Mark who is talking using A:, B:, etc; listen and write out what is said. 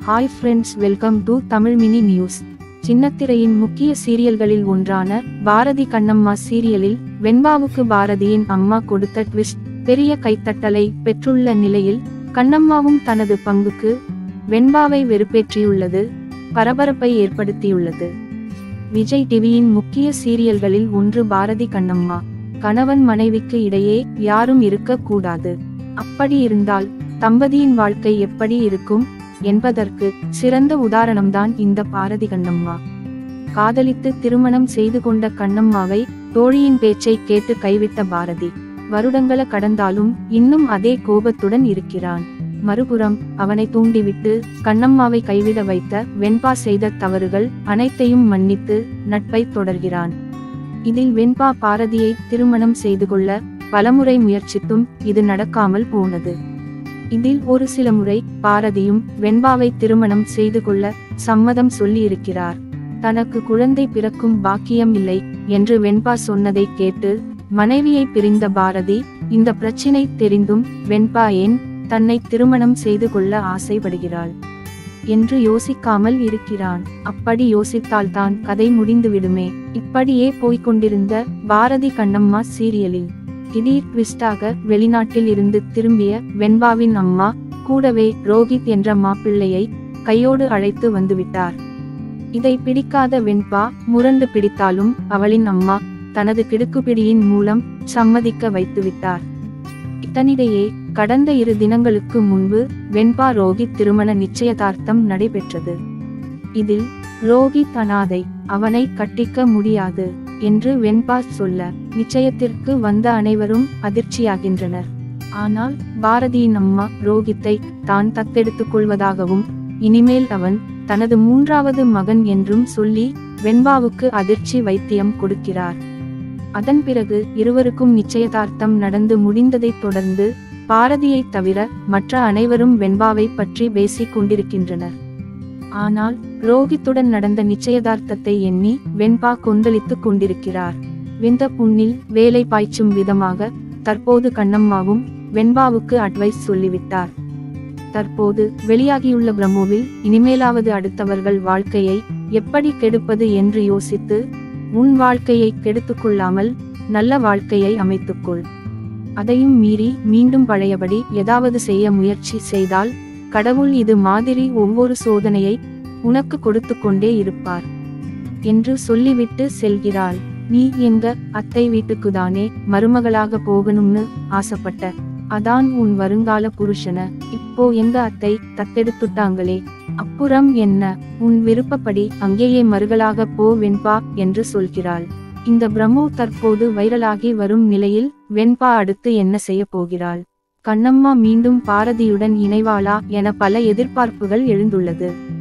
A: hi friends welcome to Tamil mini news சின்னத்திரையின் முக்கிய சீரியல்களில் ஒன்றான பாரதி கண்ணம்மா சீரியலில் வெண்பாவுக்கு பாரதியின் அம்மா கொடுத்த ட்விஸ்ட் பெரிய கைத்தட்டலை பெற்றுள்ள நிலையில் கண்ணம்மாவும் தனது பங்குக்கு வெண்பாவை வெறுப்பேற்றியுள்ளது பரபரப்பை ஏற்படுத்தியுள்ளது விஜய் டிவியின் முக்கிய சீரியல்களில் ஒன்று பாரதி கண்ணம்மா கணவன் மனைவிக்கு இடையே யாரும் இருக்க கூடாது அப்படி இருந்தால் தம்பதியின் வாழ்க்கை எப்படி இருக்கும் என்பதற்கு சிறந்த உதாரணம்தான் இந்த பாரதி கண்ணம்மா காதலித்து திருமணம் செய்து கொண்ட கண்ணம்மாவை தோழியின் பேச்சை கேட்டு கைவிட்ட பாரதி வருடங்கள கடந்தாலும் இன்னும் அதே கோபத்துடன் இருக்கிறான் மறுபுறம் அவனை தூண்டிவிட்டு கண்ணம்மாவை கைவிட வைத்த வெண்பா செய்த தவறுகள் அனைத்தையும் மன்னித்து நட்பை தொடர்கிறான் இதில் வெண்பா பாரதியை திருமணம் செய்து கொள்ள பலமுறை முயற்சித்தும் இது நடக்காமல் போனது இதில் ஒரு சில முறை பாரதியும் வெண்பாவை திருமணம் செய்து கொள்ள சம்மதம் சொல்லியிருக்கிறார் தனக்கு குழந்தை பிறக்கும் பாக்கியம் இல்லை என்று வெண்பா சொன்னதை கேட்டு மனைவியை பிரிந்த பாரதி இந்த பிரச்சினை தெரிந்தும் வெண்பா ஏன் தன்னை திருமணம் செய்து கொள்ள ஆசைப்படுகிறாள் என்று யோசிக்காமல் இருக்கிறான் அப்படி யோசித்தால்தான் கதை முடிந்துவிடுமே இப்படியே போய்க் கொண்டிருந்த பாரதி கண்ணம்மா சீரியலில் திடீர் ட்விஸ்டாக வெளிநாட்டில் இருந்து திரும்பிய வெண்பாவின் அம்மா கூடவே ரோஹித் என்ற மாப்பிள்ளையை கையோடு அழைத்து வந்துவிட்டார் இதை பிடிக்காத வெண்பா முரண்டு பிடித்தாலும் அவளின் அம்மா தனது கிடுக்குப்பிடியின் மூலம் சம்மதிக்க வைத்துவிட்டார் இதனிடையே கடந்த இரு தினங்களுக்கு முன்பு வெண்பா ரோஹித் திருமண நிச்சயதார்த்தம் நடைபெற்றது இதில் ரோஹித் அனாதை அவனை கட்டிக்க முடியாது என்று வெண்பா சொல்ல நிச்சயத்திற்கு வந்த அனைவரும் அதிர்ச்சியாகின்றனர் ஆனால் பாரதியின் அம்மா ரோஹித்தை தான் தத்தெடுத்துக் கொள்வதாகவும் இனிமேல் அவன் தனது மூன்றாவது மகன் என்றும் சொல்லி வெண்பாவுக்கு அதிர்ச்சி வைத்தியம் கொடுக்கிறார் அதன் பிறகு இருவருக்கும் நிச்சயதார்த்தம் நடந்து முடிந்ததைத் தொடர்ந்து பாரதியை தவிர மற்ற அனைவரும் வெண்பாவை பற்றி பேசிக் கொண்டிருக்கின்றனர் ஆனால் ரோஹித்துடன் நடந்த நிச்சயதார்த்தத்தை எண்ணி வெண்பா கொந்தளித்துக் கொண்டிருக்கிறார் வெந்த புண்ணில் வேலை பாய்ச்சும் விதமாக தற்போது கண்ணம்மாவும் வெண்பாவுக்கு அட்வைஸ் சொல்லிவிட்டார் தற்போது வெளியாகியுள்ள பிரம்மோவில் இனிமேலாவது அடுத்தவர்கள் வாழ்க்கையை எப்படி கெடுப்பது என்று யோசித்து உன் வாழ்க்கையை கெடுத்துக்கொள்ளாமல் நல்ல வாழ்க்கையை அமைத்துக்கொள் அதையும் மீறி மீண்டும் பழையபடி ஏதாவது செய்ய முயற்சி செய்தால் கடவுள் இது மாதிரி ஒவ்வொரு சோதனையை உனக்கு கொடுத்து கொண்டே இருப்பார் என்று சொல்லிவிட்டு செல்கிறாள் நீ எங்க அத்தை வீட்டுக்குதானே மருமகளாக போகணும்னு ஆசைப்பட்ட அதான் உன் வருங்கால புருஷன இப்போ எங்க அத்தை தத்தெடுத்துட்டாங்களே அப்புறம் என்ன உன் விருப்பப்படி அங்கேயே மருகளாக போ வெண்பா என்று சொல்கிறாள் இந்த பிரம்மோ தற்போது வைரலாகி வரும் நிலையில் வெண்பா அடுத்து என்ன செய்ய போகிறாள் கண்ணம்மா மீண்டும் பாரதியுடன் இணைவாளா என பல எதிர்பார்ப்புகள் எழுந்துள்ளது